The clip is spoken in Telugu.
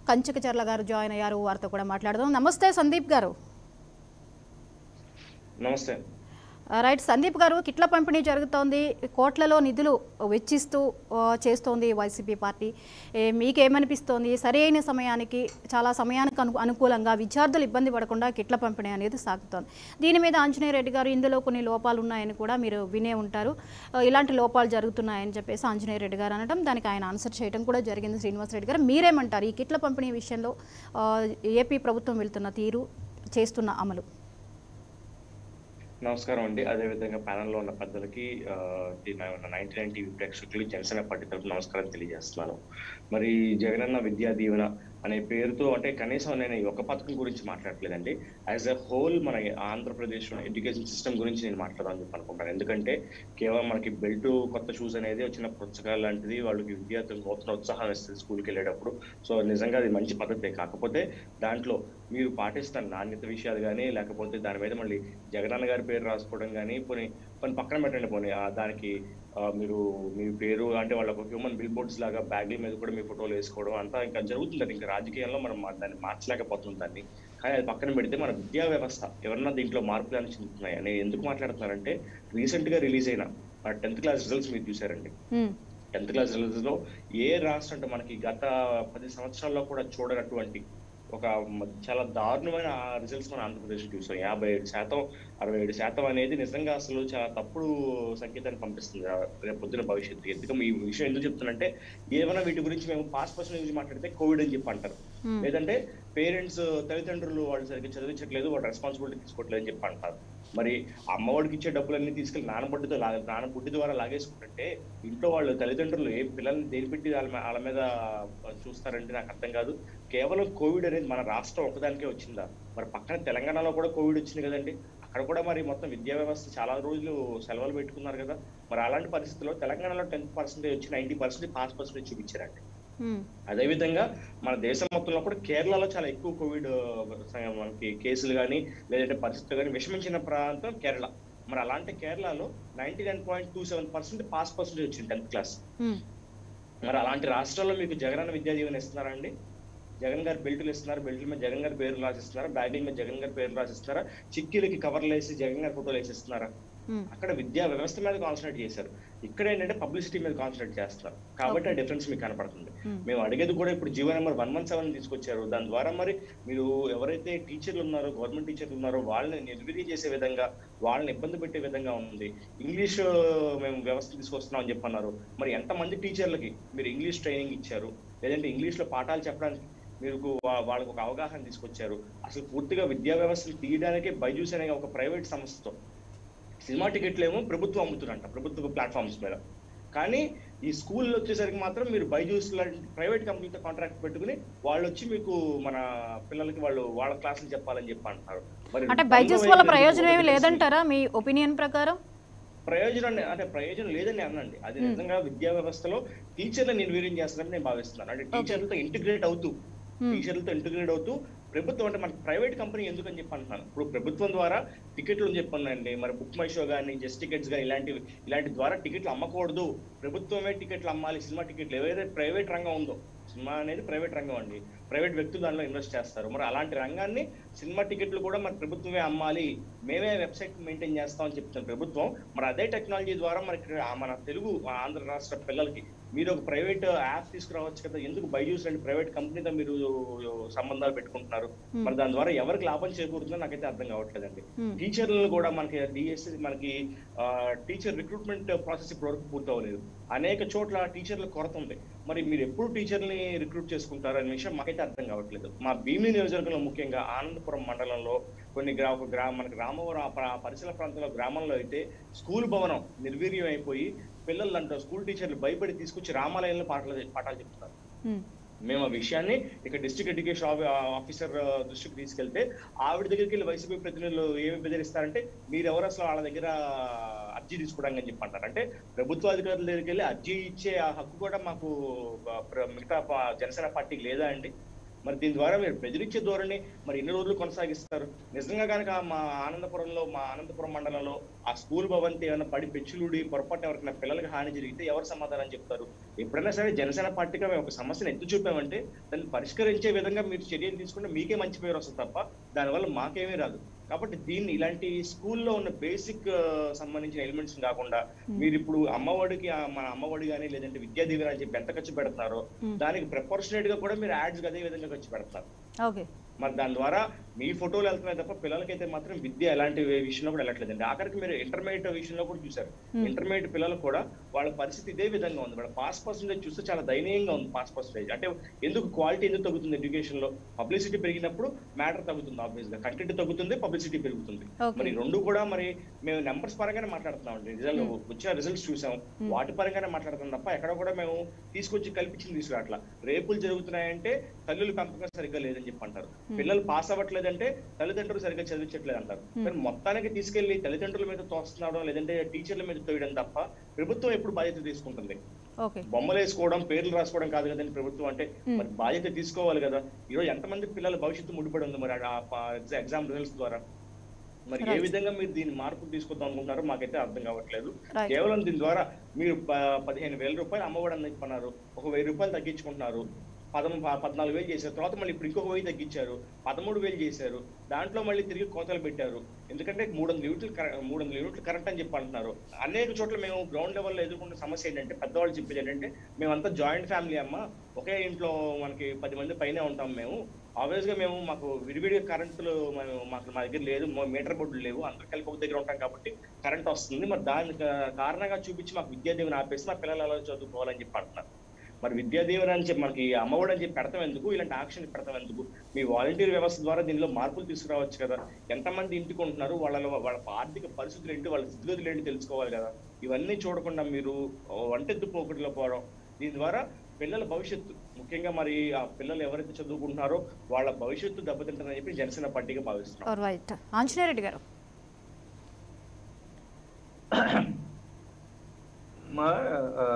కంచకచర్ల గారు జాయిన్ అయ్యారు వారితో కూడా మాట్లాడదాం నమస్తే సందీప్ గారు నమస్తే ఆ, రైట్ సందీప్ గారు కిట్ల పంపిణీ జరుగుతోంది కోట్లలో నిధులు వెచ్చిస్తూ ఆ, చేస్తోంది వైసీపీ పార్టీ ఏ, మీకేమనిపిస్తోంది సరైన సమయానికి చాలా సమయానికి అను అనుకూలంగా విద్యార్థులు ఇబ్బంది పడకుండా కిట్ల పంపిణీ అనేది సాగుతోంది దీని మీద ఆంజనేయ రెడ్డి గారు ఇందులో కొన్ని లోపాలు ఉన్నాయని కూడా మీరు వినే ఉంటారు ఆ, ఇలాంటి లోపాలు జరుగుతున్నాయని చెప్పేసి ఆంజనేయ రెడ్డి గారు అనడం దానికి ఆయన ఆన్సర్ చేయడం కూడా జరిగింది శ్రీనివాస్ రెడ్డి గారు మీరేమంటారు ఈ కిట్ల పంపిణీ విషయంలో ఆ, ఏపీ ప్రభుత్వం వెళ్తున్న తీరు చేస్తున్న అమలు నమస్కారం అండి అదేవిధంగా ప్యానెల్లో ఉన్న పెద్దలకి నైన్టీ నైన్ టీవీ ప్రేక్షకులకి జనసేన పార్టీ తరఫున నమస్కారం తెలియజేస్తున్నాను మరి జగనన్న విద్యా దీవెన అనే పేరుతో అంటే కనీసం నేను ఈ ఒక్క పథకం గురించి మాట్లాడలేదండి యాజ్ ఎ హోల్ మన ఆంధ్రప్రదేశ్ ఎడ్యుకేషన్ సిస్టమ్ గురించి నేను మాట్లాడాలని చెప్పి అనుకుంటాను ఎందుకంటే కేవలం మనకి బెల్ట్ కొత్త షూస్ అనేది వచ్చిన పుస్తకాలు లాంటిది వాళ్ళకి విద్యార్థులు నూతన ఉత్సాహం ఇస్తుంది స్కూల్కి వెళ్ళేటప్పుడు సో నిజంగా అది మంచి పద్ధతే కాకపోతే దాంట్లో మీరు పాటిస్తున్న నాణ్యత విషయాలు కానీ లేకపోతే దాని మీద మళ్ళీ జగనన్న గారి పేరు రాసుకోవడం కానీ పోనీ కొన్ని పక్కన పెట్టండి పోనీ ఆ దానికి ఆ, మీరు మీ పేరు అంటే వాళ్ళ హ్యూమన్ బిల్ బోర్డ్స్ లాగా బ్యాగ్ల మీద కూడా మీ ఫోటోలు వేసుకోవడం అంతా ఇంకా జరుగుతుంది ఇంకా రాజకీయాల్లో మనం మా- దాన్ని మార్చలేకపోతున్నాం దాన్ని కానీ అది పక్కన పెడితే మన విద్యా వ్యవస్థ ఎవరన్నా దీంట్లో మార్పులు అని చెందుతున్నాయి అని ఎందుకు మాట్లాడుతున్నారంటే రీసెంట్ గా రిలీజ్ అయిన టెన్త్ క్లాస్ రిజల్ట్స్ మీరు చూసారండి ఉమ్, టెన్త్ క్లాస్ రిజల్ట్స్ లో ఏ రాష్ట్రం అంటే మనకి గత పది సంవత్సరాల్లో కూడా చూడనటువంటి ఒక మ- చాలా దారుణమైన రిజల్ట్స్ మన ఆంధ్రప్రదేశ్ చూసాం యాభై ఏడు శాతం అరవై ఏడు శాతం అనేది నిజంగా అసలు చాలా తప్పుడు సంకేతాన్ని పంపిస్తుంది ఆ రేపు పొద్దున భవిష్యత్తు ఎందుకు ఈ విషయం ఎందుకు చెప్తున్నంటే ఏమైనా వీటి గురించి మేము పాస్ పర్సన్ గురించి మాట్లాడితే కోవిడ్ అని చెప్పి అంటారు ఉమ్, లేదంటే పేరెంట్స్ తల్లిదండ్రులు వాళ్ళు సరిగ్గా చదివించట్లేదు వాళ్ళు రెస్పాన్సిబిలిటీ తీసుకోవట్లేదు అని చెప్పి అంటారు మరి అమ్మఒడికి ఇచ్చే డబ్బులన్నీ తీసుకెళ్లి నానబొడ్డితో లాగ నానబొడ్డి ద్వారా లాగేసుకుంటుంటే ఇంట్లో వాళ్ళు తల్లిదండ్రులు ఏ పిల్లల్ని దేని పెట్టి వాళ్ళ మీ- వాళ్ళ మీద చూస్తారంటే నాకు అర్థం కాదు కేవలం కోవిడ్ అనేది మన రాష్ట్రం ఒకదానికే వచ్చిందా మరి పక్కన తెలంగాణలో కూడా కోవిడ్ వచ్చింది కదండి అక్కడ కూడా మరి మొత్తం విద్యా వ్యవస్థ చాలా రోజులు సెలవులు పెట్టుకున్నారు కదా మరి అలాంటి పరిస్థితుల్లో తెలంగాణలో టెన్త్ పర్సెంటేజ్ వచ్చి నైన్టీ పర్సెంటేజ్ పాస్ పర్సెంటేజ్ చూపించారండి ఉమ్, అదేవిధంగా మన దేశం మొత్తంలో కూడా కేరళలో చాలా ఎక్కువ కోవిడ్ ఆ, మనకి కేసులు కానీ లేదంటే పరిస్థితులు కానీ విషమించిన ప్రాంతం కేరళ మరి అలాంటి కేరళలో ninety nine point two seven percent pass percentage వచ్చింది టెన్త్ క్లాస్ ఉమ్, మరి అలాంటి రాష్ట్రాల్లో మీకు జగనన్న విద్యా దీవెన ఇస్తున్నారా అండి జగన్ గారు బెల్టులు ఇస్తున్నారు బెల్టుల మీద జగన్ గారి పేర్లు రాసిస్తున్నారా బ్యాగుల మీద జగన్ గారి పేర్లు రాసిస్తున్నారా చిక్కీలకి కవర్లు వేసి జగన్ గారి ఫోటోలు వేసిస్తున్నారా ఉమ్. అక్కడ విద్యా వ్యవస్థ మీద కాన్సన్ట్రేట్ చేశారు ఇక్కడ ఏంటంటే పబ్లిసిటీ మీద కాన్సన్ట్రేట్ చేస్తారు కాబట్టి ఆ డిఫరెన్స్ మీకు కనపడుతుంది Hmm. మేము అడిగేది కూడా ఇప్పుడు G O number one one seven తీసుకొచ్చారు దాని ద్వారా మరి మీరు ఎవరైతే టీచర్లు ఉన్నారో గవర్నమెంట్ టీచర్లు ఉన్నారో వాళ్ళని నిర్వీర్యం చేసే విధంగా వాళ్ళని ఇబ్బంది పెట్టే విధంగా ఉంది ఇంగ్లీష్ మేము వ్యవస్థ తీసుకొస్తున్నాం అని చెప్పన్నారు మరి ఎంతమంది టీచర్లకి మీరు ఇంగ్లీష్ ట్రైనింగ్ ఇచ్చారు లేదంటే ఇంగ్లీష్ లో పాఠాలు చెప్పడానికి మీరు వా- వాళ్ళకు ఒక అవగాహన తీసుకొచ్చారు అసలు పూర్తిగా విద్యా వ్యవస్థను తీయడానికే బైజూస్ అనే ఒక ప్రైవేట్ సంస్థతో సినిమా టికెట్లు ఏమో ప్రభుత్వం అమ్ముతుందంట ప్రభుత్వ ప్లాట్ఫామ్స్ మీద కానీ ఈ స్కూల్లో వచ్చేసరికి మాత్రం మీరు బైజూస్ లాంటి ప్రైవేట్ కంపెనీతో కాంట్రాక్ట్ పెట్టుకుని వాళ్ళు వచ్చి మీకు మన పిల్లలకి వాళ్ళు వాళ్ళ క్లాసులు చెప్పాలని చెప్పి అంటున్నారు మరి అంటే బైజూస్ వల్ల బంధువులు ప్రయోజనం ఏమి ఎందుకు లేదంటారా మీ ఒపీనియన్ ప్రకారం ప్రయోజనం అనే- అంటే ప్రయోజనం లేదని అనండి అది నిజంగా విద్యా వ్యవస్థలో టీచర్లు నిర్వీర్యం చేస్తున్నారని నేను భావిస్తున్నాను అంటే టీచర్లతో ఇంటిగ్రేట్ అవుతూ Hmm. టీచర్లతో ఇంటిగ్రేట్ అవుతూ ప్రభుత్వం అంటే మనకి ప్రైవేట్ కంపెనీ ఎందుకు అని చెప్పి అంటున్నాను ఇప్పుడు ప్రభుత్వం ద్వారా టికెట్లు అని చెప్పండి మరి బుక్ మై షో కానీ జస్ట్ టికెట్స్ కానీ ఇలాంటివి ఇలాంటి ద్వారా టికెట్లు అమ్మకూడదు ప్రభుత్వమే టికెట్లు అమ్మాలి సినిమా టికెట్లు ఏదైతే ప్రైవేట్ రంగం ఉందో సినిమా అనేది ప్రైవేట్ రంగం అండి ప్రైవేట్ వ్యక్తులు దానిలో ఇన్వెస్ట్ చేస్తారు మరి అలాంటి రంగాన్ని సినిమా టికెట్లు కూడా మరి ప్రభుత్వమే అమ్మాలి మేమే వెబ్సైట్ మెయింటైన్ చేస్తామని చెప్తున్న ప్రభుత్వం మరి అదే టెక్నాలజీ ద్వారా మరి ఇక్కడ ఆ మన తెలుగు ఆ ఆంధ్ర రాష్ట్ర పిల్లలకి మీరు ఒక ప్రైవేట్ యాప్ తీసుకురావచ్చు కదా ఎందుకు బైజూస్ లాంటి ప్రైవేట్ కంపెనీతో మీరు సంబంధాలు పెట్టుకుంటున్నారు మరి దాని ద్వారా ఎవరికి లాభం చేకూరుతుందో నాకైతే అర్థం కావట్లేదండి Hmm. టీచర్లను కూడా మనకి డిఎస్సి మనకి టీచర్ రిక్రూట్మెంట్ ప్రాసెస్ ఇప్పటి వరకు పూర్తి అవ్వలేదు అనేక చోట్ల టీచర్ల కొరత ఉంది మరి మీరు ఎప్పుడు టీచర్ని రిక్రూట్ చేసుకుంటారు అనే విషయం మాకైతే అర్థం కావట్లేదు మా భీమిలి నియోజకవర్గంలో ముఖ్యంగా ఆనందపురం మండలంలో కొన్ని గ్రా ఒక గ్రా మనకి రామవరం ఆ ప్ర- ఆ పరిసర ప్రాంతంలో గ్రామంలో అయితే స్కూల్ భవనం నిర్వీర్యం అయిపోయి పిల్లలు అంటారు స్కూల్ టీచర్లు భయపడి తీసుకొచ్చి రామాలయంలో పాటలు పాఠాలు చెప్తున్నారు ఉమ్, మేము ఆ విషయాన్ని ఇక డిస్ట్రిక్ట్ ఎడ్యుకేషన్ ఆఫీ- ఆఫీసర్ ఆ, దృష్టికి తీసుకెళ్తే ఆవిడ దగ్గరికి వెళ్ళి వైసీపీ ప్రతినిధులు ఏమి బెదిరిస్తారంటే మీరు ఎవరు అసలు వాళ్ళ దగ్గర అర్జీ తీసుకోవడానికి అని చెప్పి అంటారు అంటే ప్రభుత్వ అధికారుల దగ్గరికి వెళ్ళి అర్జీ ఇచ్చే ఆ హక్కు కూడా మాకు ఆ, ప్ర- మిగతా పా- జనసేన పార్టీకి లేదా అండి మరి దీని ద్వారా మీరు బెదిరించే ధోరణి మరి ఎన్ని రోజులు కొనసాగిస్తారు నిజంగా కనుక మా ఆనందపురంలో మా ఆనందపురం మండలంలో ఆ స్కూల్ భవంతి ఏమైనా పడి పెచ్చులుడి పొరపాటు ఎవరికైనా పిల్లలకి హాని జరిగితే ఎవరు సమాధానం చెప్తారు ఎప్పుడైనా సరే జనసేన పార్టీగా మేము ఒక సమస్యను ఎత్తి చూపామంటే దాన్ని పరిష్కరించే విధంగా మీరు చర్యలు తీసుకుంటే మీకే మంచి పేరు వస్తుంది తప్ప దానివల్ల మాకేమీ రాదు కాబట్టి దీన్ని ఇలాంటి స్కూల్లో ఉన్న బేసిక్ సంబంధించిన ఎలిమెంట్స్ కాకుండా మీరు ఇప్పుడు అమ్మఒడికి ఆ మన అమ్మఒడి కానీ లేదంటే విద్యా దీవెన అని చెప్పి ఎంత ఖర్చు పెడుతున్నారో Hmm. దానికి ప్రపోర్షనేట్ గా కూడా మీరు యాడ్స్ అదే విధంగా ఖర్చు పెడతారు ఓకే మరి దాని ద్వారా మీ ఫోటోలు వెళ్తున్నాయి తప్ప పిల్లలకైతే మాత్రం విద్య ఎలాంటి విషయంలో కూడా వెళ్ళట్లేదండి ఆఖరికి మీరు ఇంటర్మీడియట్ విషయంలో కూడా చూసారు Hmm. ఇంటర్మీడియట్ పిల్లలు కూడా వాళ్ళ పరిస్థితి ఇదే విధంగా ఉంది వాళ్ళ పాస్ పర్సెంటేజ్ చూస్తే చాలా దయనీయంగా ఉంది పాస్ పర్సెంటేజ్ అంటే ఎందుకు క్వాలిటీ ఎందుకు తగ్గుతుంది ఎడ్యుకేషన్ లో పబ్లిసిటీ పెరిగినప్పుడు మ్యాటర్ తగ్గుతుంది ఆబ్వియస్ గా కంటెంట్ తగ్గుతుంది పబ్లిసిటీ పెరుగుతుంది Okay. మరి రెండు కూడా మరి మేము నెంబర్స్ పరంగానే మాట్లాడుతున్నాం అండి రిజల్ట్ వచ్చిన రిజల్ట్స్ చూసాం వాటి పరంగానే మాట్లాడుతున్నాం తప్ప ఎక్కడ కూడా మేము తీసుకొచ్చి కల్పించింది తీసుకురావట్లా రేపులు జరుగుతున్నాయంటే తల్లులు పెంపకం సరిగ్గా లేదని చెప్పి అంటారు పిల్లలు పాస్ అవ్వట్లేదంటే తల్లిదండ్రులు సరిగ్గా చదివించట్లేదు అంటారు కానీ మొత్తానికి తీసుకెళ్లి తల్లిదండ్రుల మీద తోస్తున్నాడో లేదంటే టీచర్ల మీద తోయడం తప్ప ప్రభుత్వం ఎప్పుడు బాధ్యత తీసుకుంటుంది ఓకే బొమ్మలు వేసుకోవడం పేర్లు రాసుకోవడం కాదు కదండి ప్రభుత్వం అంటే మరి బాధ్యత తీసుకోవాలి కదా ఈరోజు ఎంతమంది పిల్లల భవిష్యత్తు ముడిపడి ఉంది మరి ఎగ్జామ్ రిజల్ట్స్ ద్వారా మరి ఏ Right. విధంగా మీరు దీన్ని మార్పు తీసుకొద్దాం అనుకుంటున్నారో మాకైతే అర్థం కావట్లేదు Right. కేవలం దీని ద్వారా మీరు ప- పదిహేను వేల రూపాయలు అమ్మఒడి అని చెప్పన్నారు ఒక వెయ్యి రూపాయలు తగ్గించుకుంటున్నారు పదము ప- పద్నాలుగు వేలు చేశారు తర్వాత మళ్ళీ ఇప్పుడు ఇంకొక వెయ్యి తగ్గించారు పదమూడు వేలు చేశారు దాంట్లో మళ్ళీ తిరిగి కోతలు పెట్టారు ఎందుకంటే మూడు వందల యూనిట్లు కర- మూడు వందల యూనిట్లు కరెంట్ అని చెప్పి అంటున్నారు అనేక చోట్ల మేము గ్రౌండ్ లెవెల్లో ఎదుర్కొన్న సమస్య ఏంటంటే పెద్దవాళ్ళు చెప్పేది ఏంటంటే మేమంతా జాయింట్ ఫ్యామిలీ అమ్మ ఒకే ఇంట్లో మనకి పది మంది పైనే ఉంటాం మేము ఆబ్వియస్ గా మేము మాకు విడివిడిగా కరెంటులు మేము మాకు మా దగ్గర లేదు మా మీటర్ బోర్డులు లేవు అందరూ కలిపి ఒక దగ్గర ఉంటాం కాబట్టి కరెంట్ వస్తుంది మరి దాని కా- కారణంగా చూపించి మాకు విద్యా దీవెన ఆపేసి మా పిల్లలు అలా చదువుకోవాలని చెప్పి అంటున్నారు మరి విద్యా దీవెన అని చెప్పి మనకి అమ్మఒడి అని చెప్పి పెడతాం ఎందుకు ఇలాంటి యాక్షన్ పెడతాం ఎందుకు మీ వాలంటీర్ వ్యవస్థ ద్వారా దీనిలో మార్పులు తీసుకురావచ్చు కదా ఎంతమంది ఇంటికి ఉంటున్నారు వాళ్ళ వాళ్ళ ఆర్థిక పరిస్థితులు ఏంటి వాళ్ళ స్థితిగతులు ఏంటి తెలుసుకోవాలి కదా ఇవన్నీ చూడకుండా మీరు వంటెత్తు పోకటిలో పోవడం దీని ద్వారా పిల్లల భవిష్యత్తు ముఖ్యంగా మరి ఆ పిల్లలు ఎవరైతే చదువుకుంటున్నారో వాళ్ళ భవిష్యత్తు దెబ్బతింటారని చెప్పి జనసేన పార్టీగా భావిస్తున్నాం రైట్ ఆంజనేయ రెడ్డి గారు మా ఆ,